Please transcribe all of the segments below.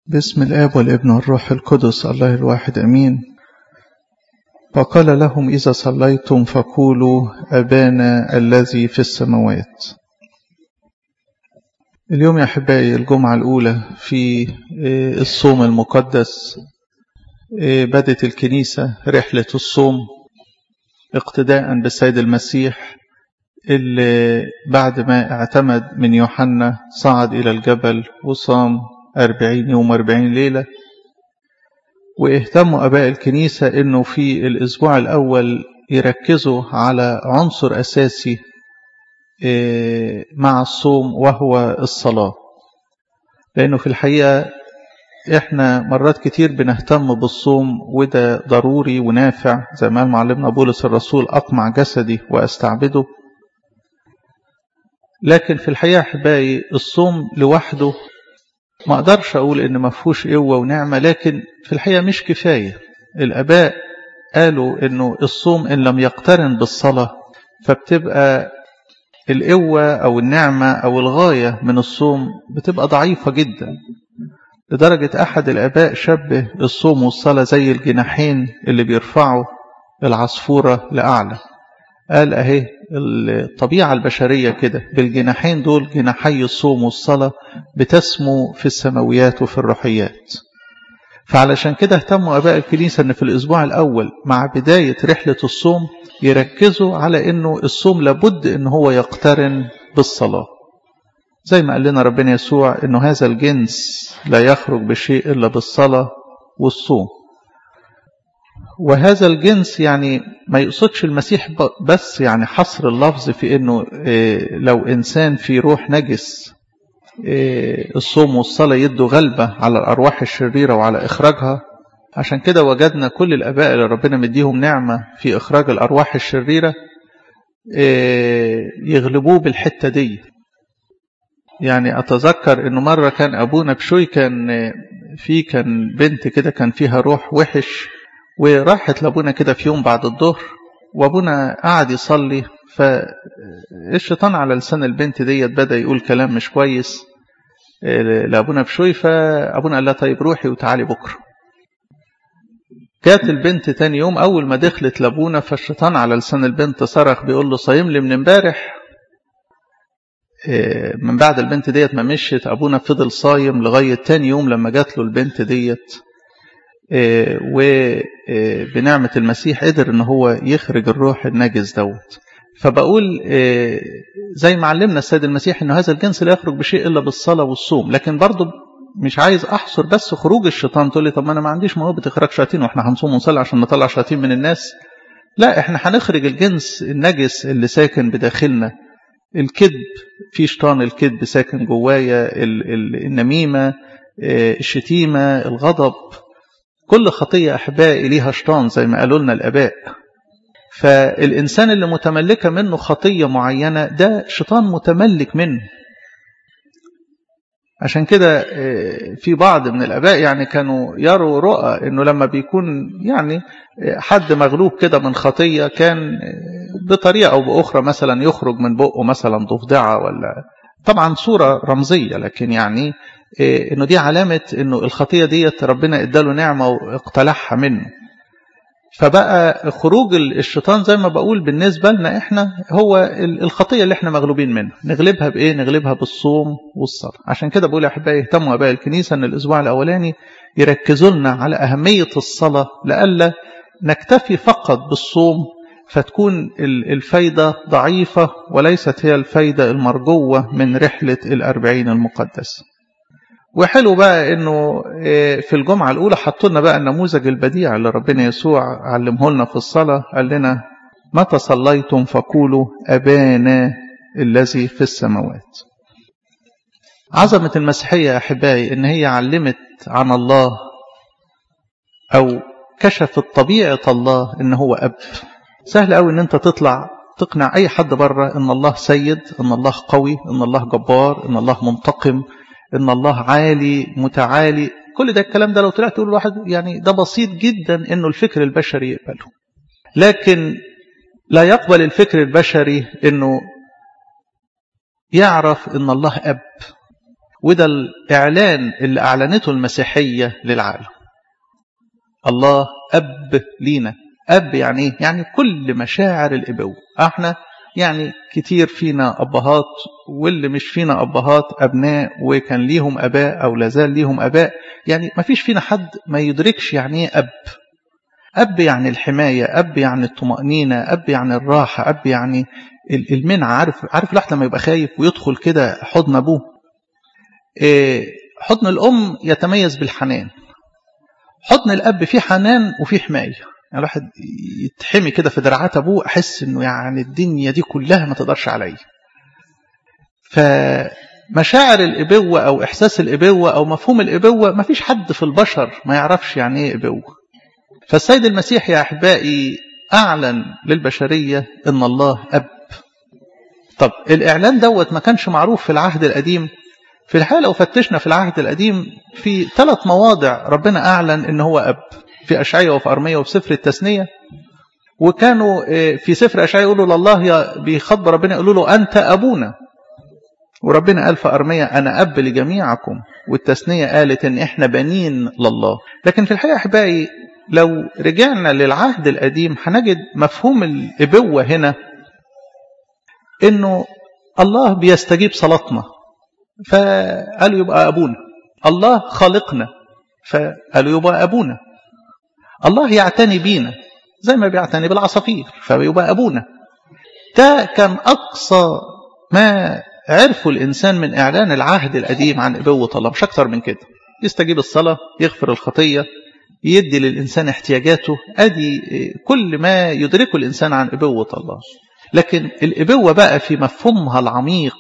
باسم الآب والابن والروح القدس الله الواحد أمين وقال لهم إذا صليتم فقولوا أبانا الذي في السماوات اليوم يا أحبائي الجمعة الأولى في الصوم المقدس بدت الكنيسة رحلة الصوم اقتداء بالسيد المسيح اللي بعد ما اعتمد من يوحنا صعد إلى الجبل وصام أربعين يوم أربعين ليلة واهتموا أباء الكنيسة أنه في الأسبوع الأول يركزوا على عنصر أساسي مع الصوم وهو الصلاة لأنه في الحقيقة إحنا مرات كتير بنهتم بالصوم وده ضروري ونافع زي ما معلمنا بولس الرسول أقمع جسدي وأستعبده لكن في الحقيقة أحبائي الصوم لوحده ما أقدرش أقول إن ما فيهوش قوة ونعمة لكن في الحقيقة مش كفاية الآباء قالوا إنه الصوم إن لم يقترن بالصلاة فبتبقى القوة أو النعمة أو الغاية من الصوم بتبقى ضعيفة جدا لدرجة أحد الآباء شبه الصوم والصلاة زي الجناحين اللي بيرفعوا العصفورة لأعلى قال أهي الطبيعة البشرية كده بالجناحين دول جناحي الصوم والصلاة بتسمو في السماويات وفي الروحيات فعلشان كده اهتموا أباء الكنيسة أن في الأسبوع الأول مع بداية رحلة الصوم يركزوا على أنه الصوم لابد أن هو يقترن بالصلاة زي ما قال لنا ربنا يسوع أنه هذا الجنس لا يخرج بشيء إلا بالصلاة والصوم وهذا الجنس يعني ما يقصدش المسيح بس يعني حصر اللفظ في انه لو انسان في روح نجس الصوم والصلاة يدوا غلبة على الأرواح الشريرة وعلى إخراجها عشان كده وجدنا كل الآباء اللي ربنا مديهم نعمة في إخراج الأرواح الشريرة يغلبوه بالحتة دي يعني أتذكر أنه مرة كان أبونا بشوي كان في كان بنت كده كان فيها روح وحش وراحت لابونا كده في يوم بعد الظهر وابونا قعد يصلي فالشيطان على لسان البنت ديت بدا يقول كلام مش كويس لابونا بشوي فابونا قال لها طيب روحي وتعالي بكره جات البنت تاني يوم اول ما دخلت لابونا فالشيطان على لسان البنت صرخ بيقول له صايم لي من امبارح من بعد البنت ديت ما مشيت ابونا فضل صايم لغايه تاني يوم لما جات له البنت ديت وبنعمة المسيح قدر ان هو يخرج الروح النجس دوت فبقول زي ما علمنا السيد المسيح انه هذا الجنس لا يخرج بشيء الا بالصلاة والصوم لكن برضه مش عايز احصر بس خروج الشيطان تقول لي طب ما انا ما عنديش موهبة اخراج شياطين واحنا هنصوم ونصلي عشان نطلع شياطين من الناس لا احنا هنخرج الجنس النجس اللي ساكن بداخلنا الكذب في شيطان الكذب ساكن جوايا النميمة الشتيمة الغضب كل خطية أحبائي ليها شيطان زي ما قالوا لنا الآباء فالإنسان اللي متملكة منه خطية معينة ده شيطان متملك منه عشان كده في بعض من الآباء يعني كانوا يروا رؤى إنه لما بيكون يعني حد مغلوب كده من خطية كان بطريقة أو بأخرى مثلا يخرج من بقه مثلا ضفدعة ولا طبعا صورة رمزية لكن يعني انه دي علامة انه الخطية ديت ربنا اداله نعمة واقتلعها منه فبقى خروج الشيطان زي ما بقول بالنسبة لنا احنا هو الخطية اللي احنا مغلوبين منها نغلبها بايه نغلبها بالصوم والصلاة عشان كده بقول يا احبائي يهتموا اباء الكنيسة ان الاسبوع الاولاني يركزوا لنا على اهمية الصلاة لألا نكتفي فقط بالصوم فتكون الفايدة ضعيفة وليست هي الفايدة المرجوة من رحلة الأربعين المقدسة وحلو بقى انه في الجمعة الاولى حطوا لنا بقى النموذج البديع اللي ربنا يسوع علمه لنا في الصلاة قال لنا متى صليتم فقولوا ابانا الذي في السماوات عظمة المسيحية يا احبائي ان هي علمت عن الله او كشفت طبيعة الله ان هو اب سهل قوي ان انت تطلع تقنع اي حد بره ان الله سيد ان الله قوي ان الله جبار ان الله منتقم ان الله عالي متعالي كل ده الكلام ده لو طلعت تقول واحد يعني ده بسيط جدا انه الفكر البشري يقبله لكن لا يقبل الفكر البشري انه يعرف ان الله اب وده الإعلان اللي أعلنته المسيحية للعالم الله أب لينا أب يعني إيه؟ يعني كل مشاعر الإبوة احنا يعني كتير فينا أبهات واللي مش فينا أبهات أبناء وكان ليهم أباء أو لازال ليهم أباء يعني ما فيش فينا حد ما يدركش يعني إيه أب أب يعني الحماية أب يعني الطمأنينة أب يعني الراحة أب يعني المنع عارف عارف الواحد لما يبقى خايف ويدخل كده حضن أبوه إيه حضن الأم يتميز بالحنان حضن الأب فيه حنان وفيه حماية يعني الواحد يتحمي كده في دراعات أبوه أحس إنه يعني الدنيا دي كلها ما تقدرش عليا فمشاعر الإبوة أو إحساس الإبوة أو مفهوم الإبوة ما فيش حد في البشر ما يعرفش يعني إيه إبوة فالسيد المسيح يا أحبائي أعلن للبشرية إن الله أب طب الإعلان دوت ما كانش معروف في العهد القديم في الحقيقة لو فتشنا في العهد القديم في ثلاث مواضع ربنا أعلن إن هو أب في أشعية وفي أرمية وفي سفر التثنية وكانوا في سفر أشعية يقولوا لله يا بيخاطب ربنا يقولوا له أنت أبونا وربنا قال في أرمية أنا أب لجميعكم والتثنية قالت إن إحنا بنين لله لكن في الحقيقة أحبائي لو رجعنا للعهد القديم هنجد مفهوم الإبوة هنا إنه الله بيستجيب صلاتنا فقالوا يبقى أبونا الله خالقنا فقالوا يبقى أبونا الله يعتني بينا زي ما بيعتني بالعصافير فيبقى أبونا ده كان أقصى ما عرفوا الإنسان من إعلان العهد القديم عن إبوة الله مش أكتر من كده يستجيب الصلاة يغفر الخطية يدي للإنسان احتياجاته أدي كل ما يدركه الإنسان عن إبوة الله لكن الإبوة بقى في مفهومها العميق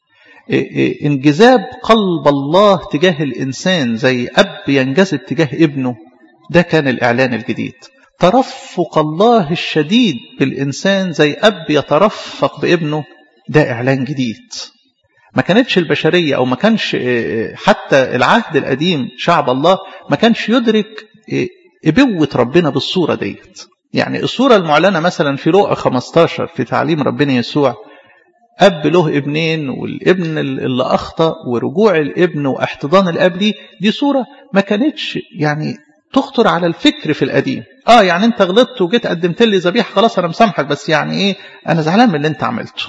انجذاب قلب الله تجاه الإنسان زي أب ينجذب تجاه ابنه ده كان الإعلان الجديد ترفق الله الشديد بالإنسان زي أب يترفق بابنه ده إعلان جديد ما كانتش البشرية أو ما كانش حتى العهد القديم شعب الله ما كانش يدرك إبوة ربنا بالصورة ديت يعني الصورة المعلنة مثلا في لوقا 15 في تعليم ربنا يسوع أب له ابنين والابن اللي أخطأ ورجوع الابن واحتضان الأب دي دي صورة ما كانتش يعني تخطر على الفكر في القديم اه يعني انت غلطت وجيت قدمت لي ذبيحه خلاص انا مسامحك بس يعني ايه انا زعلان من اللي انت عملته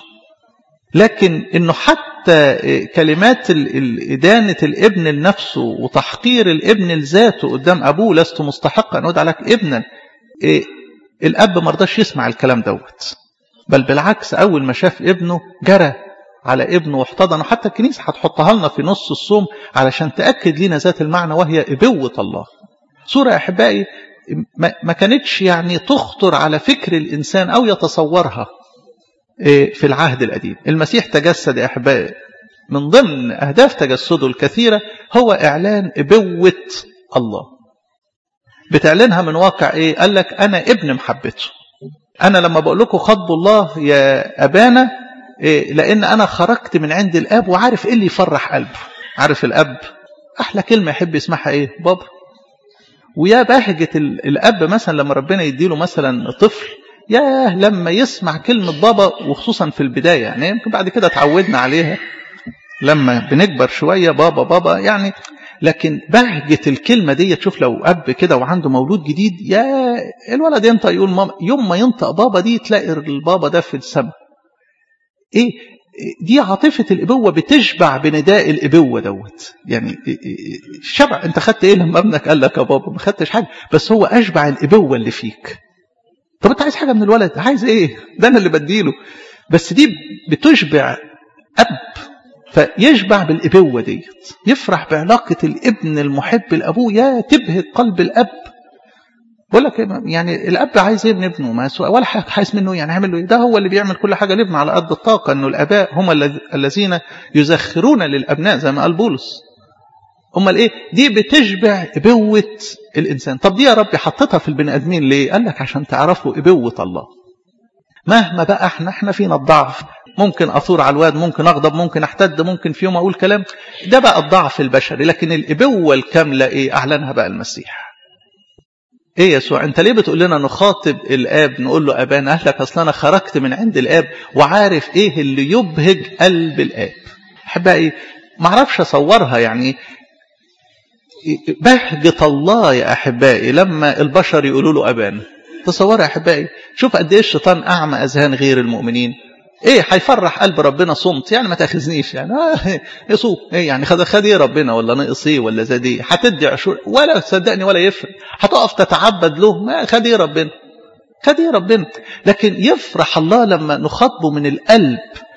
لكن انه حتى كلمات ادانه الابن لنفسه وتحقير الابن لذاته قدام ابوه لست مستحقا ان ادعى لك ابنا إيه الاب ما رضاش يسمع الكلام دوت بل بالعكس اول ما شاف ابنه جرى على ابنه واحتضنه حتى الكنيسه هتحطها لنا في نص الصوم علشان تاكد لنا ذات المعنى وهي ابوه الله صورة يا أحبائي ما كانتش يعني تخطر على فكر الإنسان أو يتصورها في العهد القديم المسيح تجسد يا أحبائي من ضمن أهداف تجسده الكثيرة هو إعلان إبوة الله بتعلنها من واقع إيه قال لك أنا ابن محبته أنا لما بقول لكم خطبوا الله يا أبانا إيه لأن أنا خرجت من عند الأب وعارف إيه اللي يفرح قلبه عارف الأب أحلى كلمة يحب يسمعها إيه بابا ويا بهجة الأب مثلا لما ربنا يديله مثلا طفل ياه لما يسمع كلمة بابا وخصوصا في البداية يعني يمكن بعد كده اتعودنا عليها لما بنكبر شوية بابا بابا يعني لكن بهجة الكلمة دي تشوف لو أب كده وعنده مولود جديد يا الولد ينطق يقول ماما يوم ما ينطق بابا دي تلاقي البابا ده في السماء ايه دي عاطفة الإبوة بتشبع بنداء الإبوة دوت يعني شبع أنت خدت إيه لما ابنك قال لك يا بابا ما خدتش حاجة بس هو أشبع الإبوة اللي فيك طب أنت عايز حاجة من الولد عايز إيه ده أنا اللي بديله بس دي بتشبع أب فيشبع بالإبوة ديت يفرح بعلاقة الابن المحب لأبوه يا تبهج قلب الأب بقول لك يعني الاب عايز ايه من ابنه ما ولا حاجه عايز منه يعني عامل له ايه ده هو اللي بيعمل كل حاجه لابنه على قد الطاقه انه الاباء هم الذين يزخرون للابناء زي ما قال بولس امال ايه دي بتشبع ابوه الانسان طب دي يا ربي حطيتها في البني ادمين ليه قال لك عشان تعرفوا ابوه الله مهما بقى احنا احنا فينا الضعف ممكن اثور على الواد ممكن اغضب ممكن احتد ممكن في يوم اقول كلام ده بقى الضعف البشري لكن الابوه الكامله ايه اعلنها بقى المسيح ايه يسوع انت ليه بتقول لنا نخاطب الاب نقول له ابانا اهلك اصل انا خرجت من عند الاب وعارف ايه اللي يبهج قلب الاب احبائي معرفش اصورها يعني بهجة الله يا أحبائي لما البشر يقولوا له أبانا تصور يا أحبائي شوف قد إيه الشيطان أعمى أذهان غير المؤمنين ايه هيفرح قلب ربنا صمت يعني ما تاخذنيش يعني اه يصوم ايه يعني خد خد ايه ربنا ولا نقص ايه ولا زاد ايه هتدي عشور ولا صدقني ولا يفرق هتقف تتعبد له ما خد ايه ربنا خد ايه ربنا لكن يفرح الله لما نخاطبه من القلب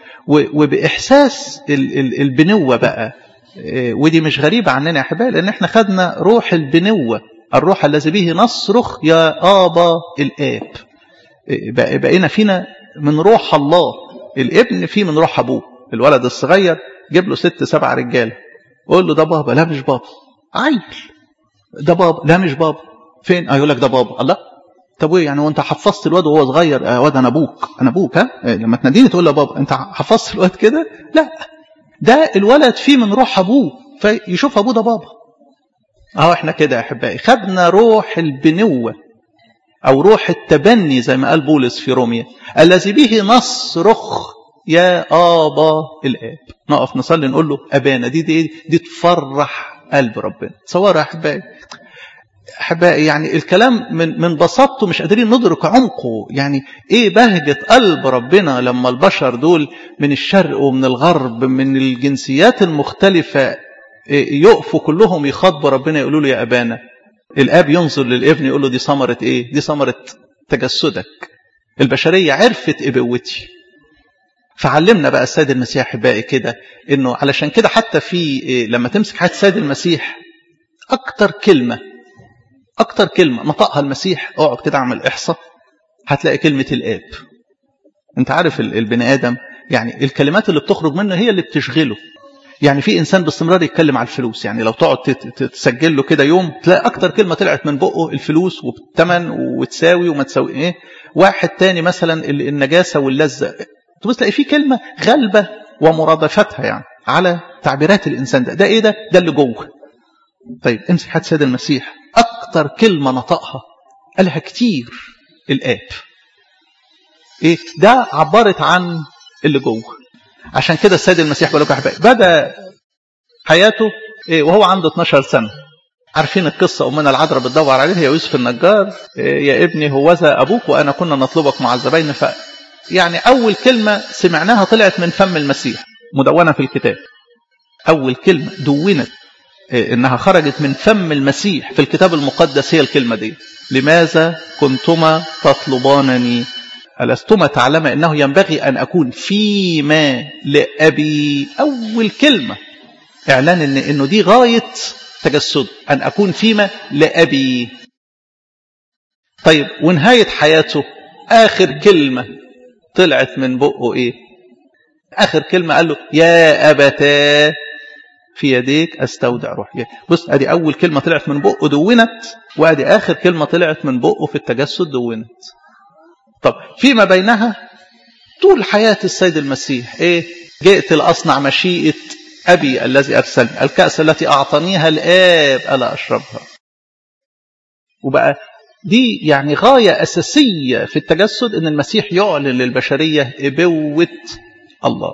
وباحساس البنوه بقى ودي مش غريبه عننا يا احبائي لان احنا خدنا روح البنوه الروح الذي به نصرخ يا ابا الاب بقينا فينا من روح الله الابن فيه من روح ابوه الولد الصغير جيب له ست سبع رجاله قول له ده بابا لا مش بابا عيل ده بابا لا مش بابا فين يقول لك ده بابا الله طب ايه يعني وانت حفظت الواد وهو صغير يا واد انا ابوك انا ابوك ها لما تناديني تقول له بابا انت حفظت الواد كده لا ده الولد فيه من روح ابوه فيشوف ابوه ده بابا اهو احنا كده يا احبائي خدنا روح البنوه او روح التبني زي ما قال بولس في روميا الذي به نصرخ يا ابا الاب نقف نصلي نقول له ابانا دي دي دي تفرح قلب ربنا تصوروا يا احبائي احبائي يعني الكلام من من بساطته مش قادرين ندرك عمقه يعني ايه بهجه قلب ربنا لما البشر دول من الشرق ومن الغرب من الجنسيات المختلفه يقفوا كلهم يخاطبوا ربنا يقولوا له يا ابانا الاب ينظر للابن يقول له دي ثمره ايه دي ثمره تجسدك البشريه عرفت ابوتي فعلمنا بقى السيد المسيح احبائي كده انه علشان كده حتى في إيه لما تمسك حياه السيد المسيح اكتر كلمه اكتر كلمه نطقها المسيح اقعد كده اعمل احصاء هتلاقي كلمه الاب انت عارف البني ادم يعني الكلمات اللي بتخرج منه هي اللي بتشغله يعني في انسان باستمرار يتكلم على الفلوس يعني لو تقعد تسجل له كده يوم تلاقي اكتر كلمه طلعت من بقه الفلوس وبالثمن وتساوي وما تساوي ايه واحد تاني مثلا النجاسه واللذه تبص تلاقي في كلمه غالبه ومرادفتها يعني على تعبيرات الانسان ده ده ايه ده ده اللي جوه طيب امسك حد سيد المسيح اكتر كلمه نطقها قالها كتير الاب ايه ده عبرت عن اللي جوه عشان كده السيد المسيح بقول لكم يا احبائي بدا حياته إيه وهو عنده 12 سنه عارفين القصه امنا العذراء بتدور عليه يا يوسف النجار إيه يا ابني هوذا ابوك وانا كنا نطلبك مع الزباين ف يعني اول كلمه سمعناها طلعت من فم المسيح مدونه في الكتاب اول كلمه دونت إيه انها خرجت من فم المسيح في الكتاب المقدس هي الكلمه دي لماذا كنتما تطلبانني ألستما تعلم أنه ينبغي أن أكون فيما لأبي أول كلمة إعلان إن إنه دي غاية تجسد أن أكون فيما لأبي طيب ونهاية حياته آخر كلمة طلعت من بقه إيه آخر كلمة قال له يا أبتا في يديك استودع روحي بص ادي اول كلمه طلعت من بقه دونت وادي اخر كلمه طلعت من بقه في التجسد دونت طب فيما بينها طول حياة السيد المسيح ايه جئت لأصنع مشيئة أبي الذي أرسلني الكأس التي أعطانيها الآب ألا أشربها وبقى دي يعني غاية أساسية في التجسد أن المسيح يعلن للبشرية إبوة الله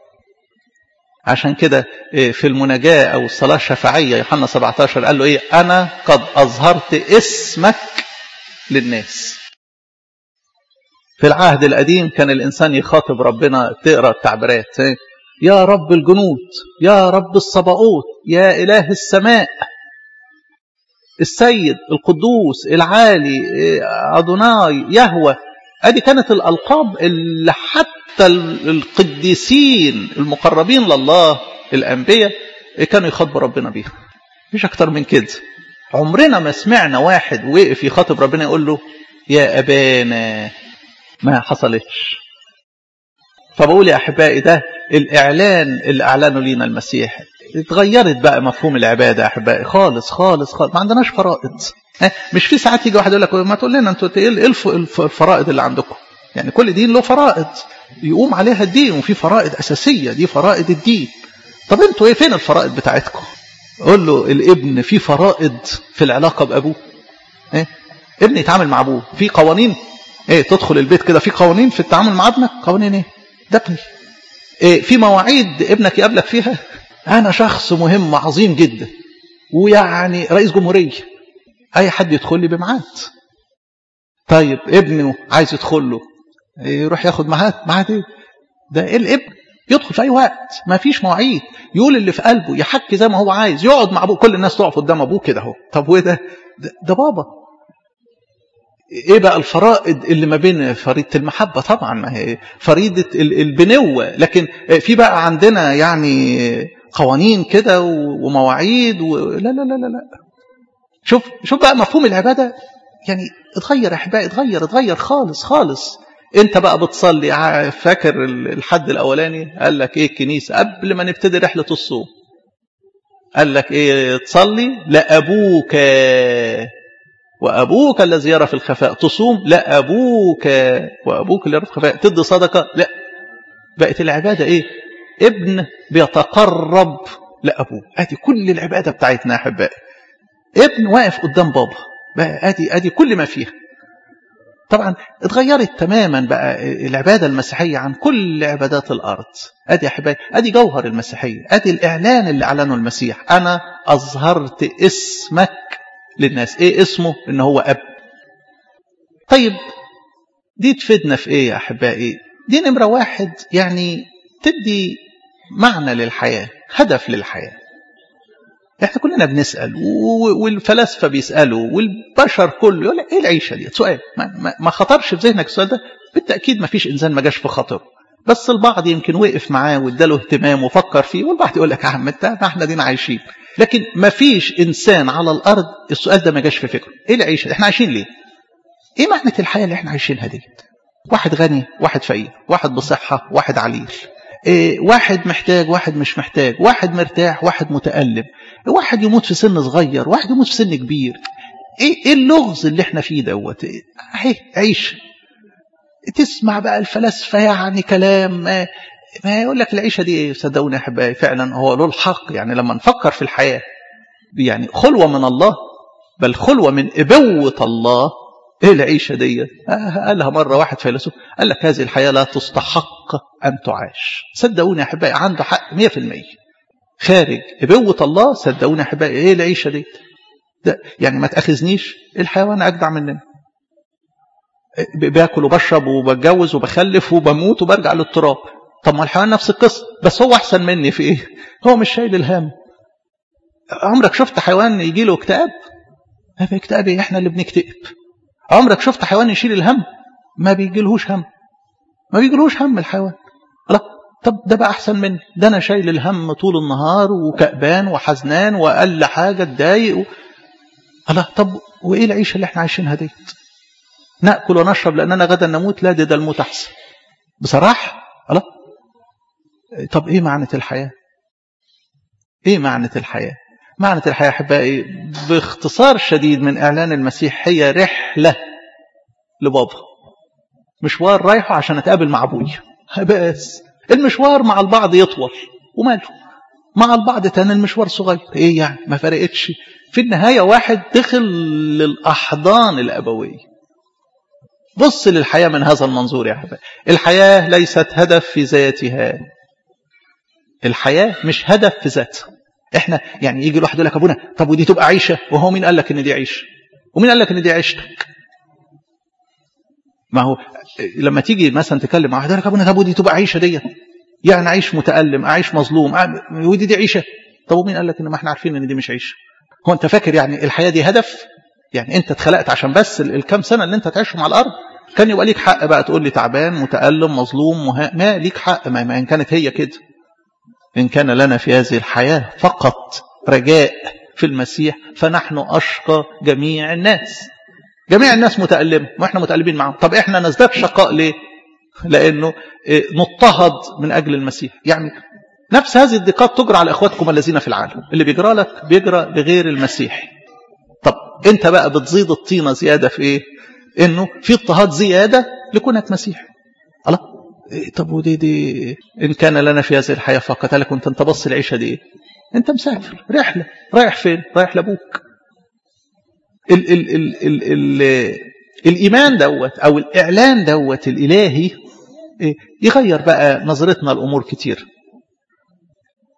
عشان كده في المناجاة أو الصلاة الشفاعية يوحنا 17 قال له إيه أنا قد أظهرت اسمك للناس في العهد القديم كان الإنسان يخاطب ربنا تقرأ التعبيرات يا رب الجنود يا رب الصباؤوت يا إله السماء السيد القدوس العالي أدوناي يهوى ادي كانت الألقاب اللي حتى القديسين المقربين لله الأنبياء كانوا يخاطبوا ربنا بيها مفيش أكتر من كده عمرنا ما سمعنا واحد وقف يخاطب ربنا يقول له يا أبانا ما حصلتش فبقول يا أحبائي ده الإعلان اللي أعلنه لينا المسيح اتغيرت بقى مفهوم العبادة يا أحبائي خالص خالص خالص ما عندناش فرائض مش في ساعات يجي واحد يقول لك ما تقول لنا انتوا ايه الفرائض اللي عندكم يعني كل دين له فرائض يقوم عليها الدين وفي فرائض أساسية دي فرائض الدين طب انتوا ايه فين الفرائض بتاعتكم قول له الابن في فرائض في العلاقة بأبوه ايه ابن يتعامل مع أبوه في قوانين ايه تدخل البيت كده في قوانين في التعامل مع ابنك قوانين ايه ده ابني إيه في مواعيد ابنك يقابلك فيها انا شخص مهم عظيم جدا ويعني رئيس جمهوريه اي حد يدخل لي بميعاد طيب ابنه عايز يدخل له يروح ياخد ميعاد ميعاد ايه ده ايه الابن يدخل في اي وقت ما فيش مواعيد يقول اللي في قلبه يحكي زي ما هو عايز يقعد مع ابوه كل الناس تقف قدام ابوه كده اهو طب وايه ده ده, ده بابا ايه بقى الفرائض اللي ما بين فريضه المحبه طبعا ما هي فريضه البنوه لكن في بقى عندنا يعني قوانين كده ومواعيد و... لا لا لا لا لا شوف شوف بقى مفهوم العباده يعني اتغير يا احبائي اتغير اتغير خالص خالص انت بقى بتصلي فاكر الحد الاولاني قال لك ايه الكنيسه قبل ما نبتدي رحله الصوم قال لك ايه تصلي لابوك وابوك الذي يرى في الخفاء تصوم لا ابوك وابوك اللي يرى في الخفاء تدي صدقه لا بقت العباده ايه ابن بيتقرب لابوه ادي كل العباده بتاعتنا يا احبائي ابن واقف قدام بابا بقى ادي ادي كل ما فيها طبعا اتغيرت تماما بقى العباده المسيحيه عن كل عبادات الارض ادي يا احبائي ادي جوهر المسيحيه ادي الاعلان اللي اعلنه المسيح انا اظهرت اسمك للناس ايه اسمه ان هو اب طيب دي تفيدنا في ايه يا احبائي دي نمره واحد يعني تدي معنى للحياه هدف للحياه احنا كلنا بنسال والفلاسفه بيسالوا والبشر كله يقول لك ايه العيشه دي سؤال ما, ما خطرش في ذهنك السؤال ده بالتاكيد ما فيش انسان ما جاش في خاطره بس البعض يمكن وقف معاه واداله اهتمام وفكر فيه والبعض يقول لك يا عم انت ما احنا دينا عايشين لكن ما فيش انسان على الارض السؤال ده ما جاش في فكره ايه العيشه دي احنا عايشين ليه ايه معنى الحياه اللي احنا عايشينها دي واحد غني واحد فقير واحد بصحه واحد عليل إيه واحد محتاج واحد مش محتاج واحد مرتاح واحد متألم واحد يموت في سن صغير واحد يموت في سن كبير ايه, إيه اللغز اللي احنا فيه دوت اهي عيش تسمع بقى الفلاسفه يعني كلام ما, ما يقول لك العيشه دي ايه صدقوني يا احبائي فعلا هو له الحق يعني لما نفكر في الحياه يعني خلوه من الله بل خلوه من ابوه الله ايه العيشه دي قالها مره واحد فيلسوف قال لك هذه الحياه لا تستحق ان تعاش صدقوني يا احبائي عنده حق 100% خارج ابوه الله صدقوني يا احبائي ايه العيشه دي ده يعني ما تاخذنيش الحيوان اجدع مننا باكل وبشرب وبتجوز وبخلف وبموت وبرجع للتراب طب ما الحيوان نفس القصه بس هو احسن مني في ايه هو مش شايل الهم عمرك شفت حيوان يجي له اكتئاب ما في اكتئاب ايه احنا اللي بنكتئب عمرك شفت حيوان يشيل الهم ما بيجيلهوش هم ما بيجيلهوش هم الحيوان الله طب ده بقى احسن مني ده انا شايل الهم طول النهار وكأبان وحزنان واقل حاجه اتضايق و... الله طب وايه العيشه اللي احنا عايشينها دي ناكل ونشرب لاننا غدا نموت لا ده, ده الموت احسن بصراحه الله طب ايه معنى الحياه ايه معنى الحياه معنى الحياه احبائي باختصار شديد من اعلان المسيح هي رحله لبابا مشوار رايحه عشان اتقابل مع ابويا بس المشوار مع البعض يطول وماله مع البعض تاني المشوار صغير ايه يعني ما فرقتش في النهاية واحد دخل للأحضان الأبوية بص للحياة من هذا المنظور يا حبايبي الحياة ليست هدف في ذاتها الحياة مش هدف في ذاتها احنا يعني يجي الواحد يقول لك ابونا طب ودي تبقى عيشة وهو مين قال لك ان دي عيشة ومين قال لك ان دي عيشتك ما هو لما تيجي مثلا تكلم مع واحد يقول لك ابونا طب ودي تبقى عيشة دي يعني اعيش متألم اعيش مظلوم ودي دي عيشة طب ومين قال لك ان ما احنا عارفين ان دي مش عيشة هو انت فاكر يعني الحياة دي هدف يعني انت اتخلقت عشان بس الكام سنة اللي انت تعيشهم على الارض كان يبقى ليك حق بقى تقول لي تعبان متألم مظلوم مها... ما ليك حق ما, ما ان كانت هي كده إن كان لنا في هذه الحياة فقط رجاء في المسيح فنحن أشقى جميع الناس جميع الناس متألمة وإحنا متألمين معهم طب إحنا نزداد شقاء ليه لأنه نضطهد من أجل المسيح يعني نفس هذه الضيقات تجرى على إخواتكم الذين في العالم اللي بيجرى لك بيجرى لغير المسيح طب أنت بقى بتزيد الطينة زيادة في إيه إنه في اضطهاد زيادة لكونك مسيح الله طب ودي دي إن كان لنا في هذه الحياة فقط هل كنت أنت بص العيشة دي إيه؟ أنت مسافر رحلة رايح فين رايح لأبوك ال ال ال ال ال الإيمان دوت أو الإعلان دوت الإلهي يغير بقى نظرتنا الأمور كتير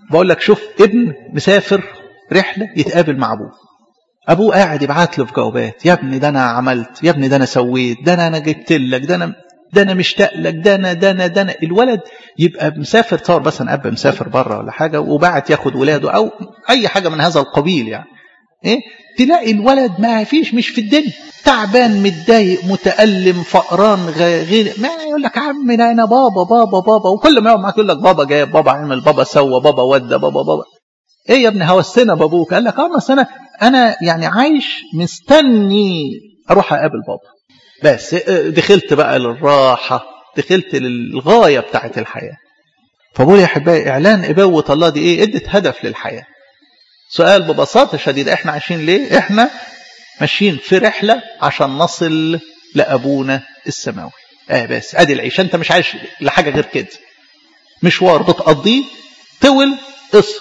بقول لك شوف ابن مسافر رحلة يتقابل مع أبوه أبوه قاعد يبعت له في جوابات يا ابني ده أنا عملت يا ابني ده أنا سويت ده أنا أنا جبت لك ده أنا ده أنا مشتاق لك ده أنا ده أنا ده أنا الولد يبقى مسافر تصور مثلا أب مسافر بره ولا حاجة وبعت ياخد ولاده أو أي حاجة من هذا القبيل يعني إيه تلاقي الولد ما فيش مش في الدنيا تعبان متضايق متألم فقران غير ما يقول لك عم ده انا بابا بابا بابا وكل ما يقعد معاك يقول لك بابا جاب بابا عمل بابا سوى بابا ودى بابا بابا ايه يا ابني هوسنا بابوك قال لك اه بس انا انا يعني عايش مستني اروح اقابل بابا بس دخلت بقى للراحه دخلت للغايه بتاعت الحياه فبقول يا احبائي اعلان ابوه الله دي ايه ادت هدف للحياه سؤال ببساطه شديده احنا عايشين ليه احنا ماشيين في رحله عشان نصل لابونا السماوي اه بس ادي العيشه انت مش عايش لحاجه غير كده مشوار بتقضيه طول قصر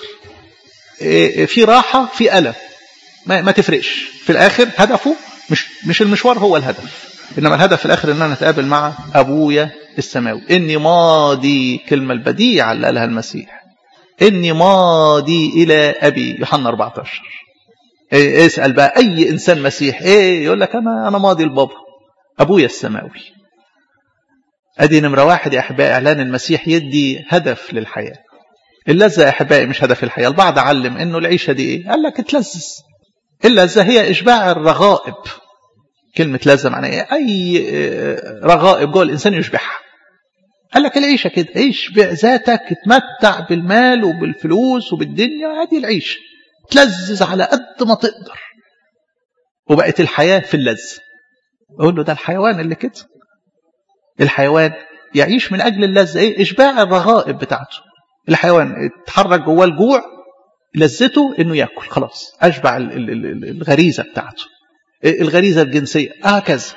في راحة في ألم ما, ما تفرقش في الآخر هدفه مش مش المشوار هو الهدف إنما الهدف في الآخر إن أنا أتقابل مع أبويا السماوي إني ماضي كلمة البديعة اللي قالها المسيح إني ماضي إلى أبي يوحنا 14 إيه اسأل بقى أي إنسان مسيح إيه يقول لك أنا أنا ماضي لبابا أبويا السماوي أدي نمرة واحد يا أحبائي إعلان المسيح يدي هدف للحياة اللذة يا أحبائي مش هدف الحياة البعض علم إنه العيشة دي إيه قال لك اتلذذ اللذة هي إشباع الرغائب كلمة لذة معناها إيه أي رغائب جوه الإنسان يشبعها قال لك العيشة كده اشبع ذاتك اتمتع بالمال وبالفلوس وبالدنيا هذه العيشة تلذذ على قد ما تقدر وبقت الحياة في اللذة أقول له ده الحيوان اللي كده الحيوان يعيش من أجل اللذة إيه إشباع الرغائب بتاعته الحيوان اتحرك جواه الجوع لذته انه ياكل خلاص اشبع الغريزه بتاعته الغريزه الجنسيه هكذا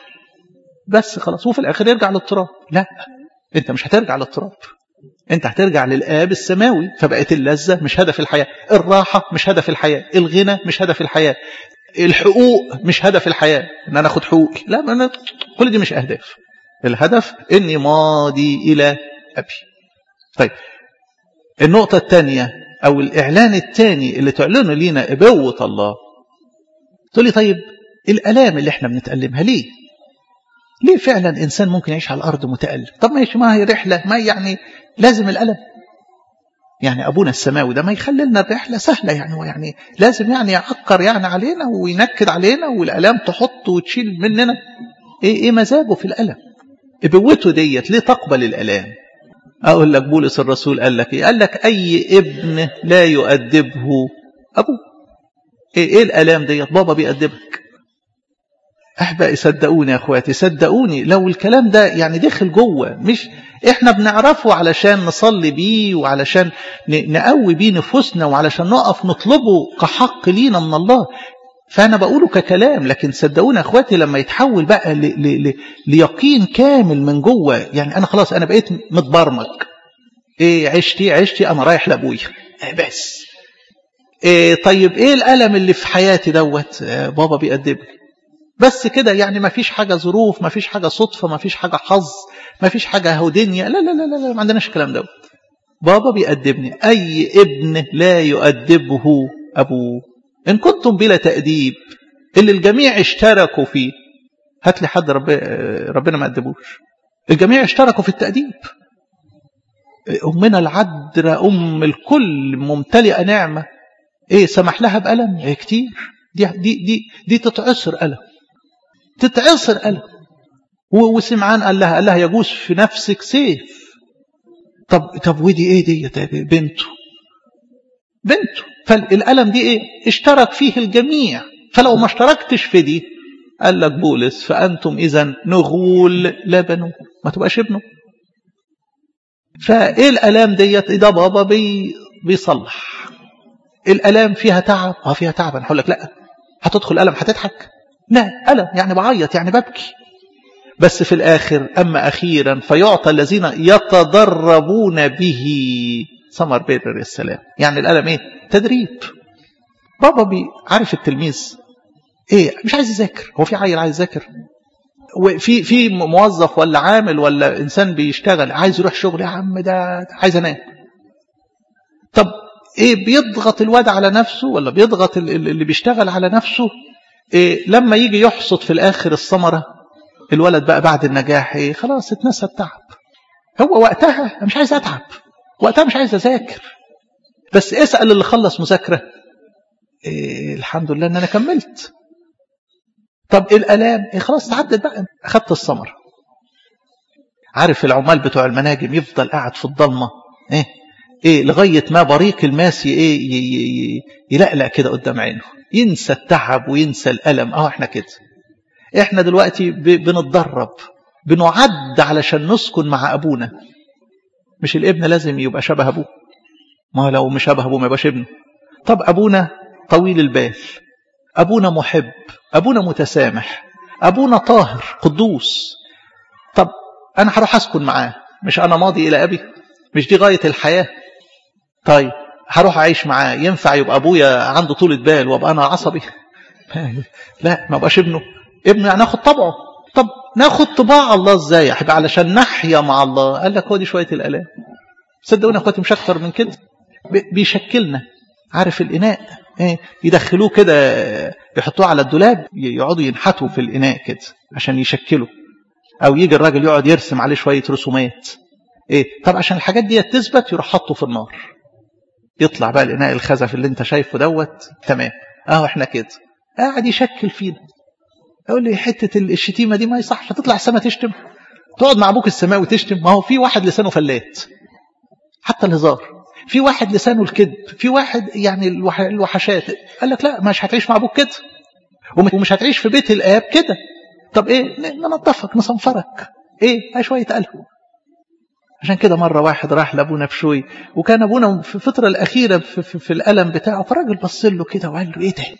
بس خلاص وفي الاخر يرجع للتراب لا انت مش هترجع للتراب انت هترجع للاب السماوي فبقت اللذه مش هدف الحياه الراحه مش هدف الحياه الغنى مش هدف الحياه الحقوق مش هدف الحياه ان انا اخد حقوقي لا أنا كل دي مش اهداف الهدف اني ماضي الى ابي طيب النقطة الثانية أو الإعلان الثاني اللي تعلنه لينا إبوة الله تقول لي طيب الألام اللي احنا بنتألمها ليه ليه فعلا إنسان ممكن يعيش على الأرض متألم طب ماشي ما هي رحلة ما يعني لازم الألم يعني أبونا السماوي ده ما يخلي لنا الرحلة سهلة يعني ويعني لازم يعني يعكر يعني علينا وينكد علينا والألام تحط وتشيل مننا إيه, إيه مزاجه في الألم إبوته ديت ليه تقبل الألام أقول لك بولس الرسول قال لك إيه؟ قال لك أي ابن لا يؤدبه أبوه إيه, إيه الألام ديت بابا بيأدبك أحبائي صدقوني يا أخواتي صدقوني لو الكلام ده يعني دخل جوه مش إحنا بنعرفه علشان نصلي بيه وعلشان نقوي بيه نفوسنا وعلشان نقف نطلبه كحق لينا من الله فأنا بقوله ككلام لكن صدقوني يا أخواتي لما يتحول بقى ل ل ل ليقين كامل من جوه يعني أنا خلاص أنا بقيت متبرمج إيه عشتي عشتي أنا رايح لأبويا بس إيه طيب إيه الألم اللي في حياتي دوت آه بابا بيأدبني بس كده يعني ما فيش حاجة ظروف ما فيش حاجة صدفة ما فيش حاجة حظ ما فيش حاجة هودنيا لا لا لا لا, لا ما عندناش الكلام دوت بابا بيأدبني أي ابن لا يؤدبه أبوه إن كنتم بلا تأديب اللي الجميع اشتركوا فيه هات لي حد رب ربنا ما أدبوش الجميع اشتركوا في التأديب أمنا العذراء أم الكل ممتلئة نعمة إيه سمح لها بألم إيه كتير دي, دي, دي, دي تتعصر ألم تتعصر ألم وسمعان قال لها قال لها يجوز في نفسك سيف طب طب ودي ايه دي بنته بنته فالألم دي ايه اشترك فيه الجميع فلو ما اشتركتش في دي قال لك بولس فأنتم إذا نغول لا بنو ما تبقاش ابنه فايه الألام ديت ده بابا بي بيصلح الألام فيها تعب اه فيها تعب انا هقول لك لا هتدخل ألم هتضحك لا ألم يعني بعيط يعني ببكي بس في الآخر أما أخيرا فيعطى الذين يتدربون به ثمر بر السلام يعني الألم إيه تدريب بابا بي عارف التلميذ إيه مش عايز يذاكر هو في عيل عايز يذاكر وفي في موظف ولا عامل ولا إنسان بيشتغل عايز يروح شغل يا عم ده عايز أنام طب ايه بيضغط الواد على نفسه ولا بيضغط اللي بيشتغل على نفسه إيه لما يجي يحصد في الاخر الثمره الولد بقى بعد النجاح ايه خلاص اتنسى التعب هو وقتها مش عايز اتعب وقتها مش عايز اذاكر بس اسال اللي خلص مذاكره إيه الحمد لله ان انا كملت طب الالام إيه خلاص تعدت بقى اخدت الثمره عارف العمال بتوع المناجم يفضل قاعد في الضلمه ايه ايه لغايه ما بريق الماسي ايه يلقلق كده قدام عينه ينسى التعب وينسى الالم اه احنا كده احنا دلوقتي بنتدرب بنعد علشان نسكن مع ابونا مش الابن لازم يبقى شبه ابوه ما لو مش شبه ابوه ما يبقاش ابنه طب ابونا طويل البال ابونا محب ابونا متسامح ابونا طاهر قدوس طب انا هروح اسكن معاه مش انا ماضي الى ابي مش دي غايه الحياه طيب هروح اعيش معاه ينفع يبقى ابويا عنده طولة بال وابقى انا عصبي لا ما بقاش ابنه ابنه يعني ناخد طبعه طب ناخد طباع الله ازاي يا حبيبي علشان نحيا مع الله قال لك هو دي شويه الالام صدقوني يا اخواتي مش اكتر من كده بيشكلنا عارف الاناء ايه يدخلوه كده يحطوه على الدولاب يقعدوا ينحتوا في الاناء كده عشان يشكلوا او يجي الراجل يقعد يرسم عليه شويه رسومات ايه طب عشان الحاجات دي تثبت يروح حاطه في النار يطلع بقى الاناء الخزف اللي انت شايفه دوت تمام اهو احنا كده قاعد يشكل فينا يقول لي حته الشتيمه دي ما يصحش هتطلع السما تشتم تقعد مع ابوك السماوي تشتم ما هو في واحد لسانه فلات حتى الهزار في واحد لسانه الكذب في واحد يعني الوحشات قال لك لا مش هتعيش مع ابوك كده ومش هتعيش في بيت الاب كده طب ايه ننظفك نصنفرك ايه شويه قلب عشان كده مرة واحد راح لأبونا بشوي وكان أبونا في الفترة الأخيرة في, في, في الألم بتاعه فالراجل بص له كده وقال له إيه ده؟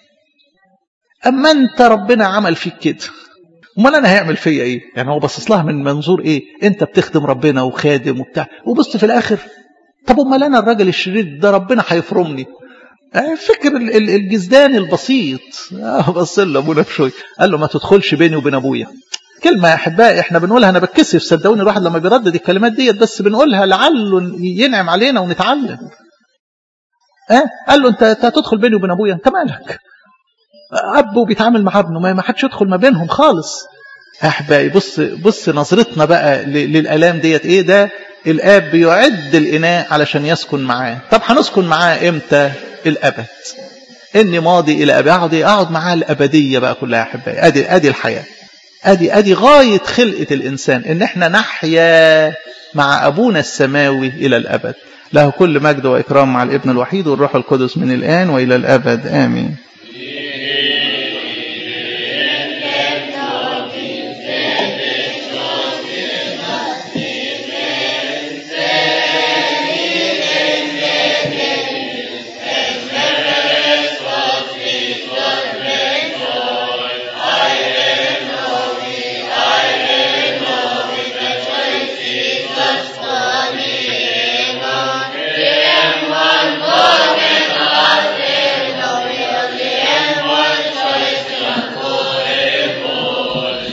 أما أنت ربنا عمل فيك كده امال انا هيعمل فيا ايه يعني هو باصص لها من منظور ايه انت بتخدم ربنا وخادم وبتاع وبص في الاخر طب امال انا الراجل الشرير ده ربنا هيفرمني فكر الجزدان البسيط اه بص له ابونا بشوي قال له ما تدخلش بيني وبين ابويا كلمة يا أحبائي إحنا بنقولها أنا بتكسف صدقوني الواحد لما بيردد الكلمات ديت بس بنقولها لعله ينعم علينا ونتعلم أه؟ قال له أنت تدخل بيني وبين أبويا أنت مالك أب بيتعامل مع ابنه ما حدش يدخل ما بينهم خالص أحبائي بص بص نظرتنا بقى للآلام ديت إيه ده الآب بيعد الإناء علشان يسكن معاه طب هنسكن معاه إمتى الأبد إني ماضي إلى أبي أقعد أقعد معاه الأبدية بقى كلها يا أحبائي أدي أدي الحياة ادي ادي غايه خلقه الانسان ان احنا نحيا مع ابونا السماوي الى الابد له كل مجد واكرام مع الابن الوحيد والروح القدس من الان والى الابد امين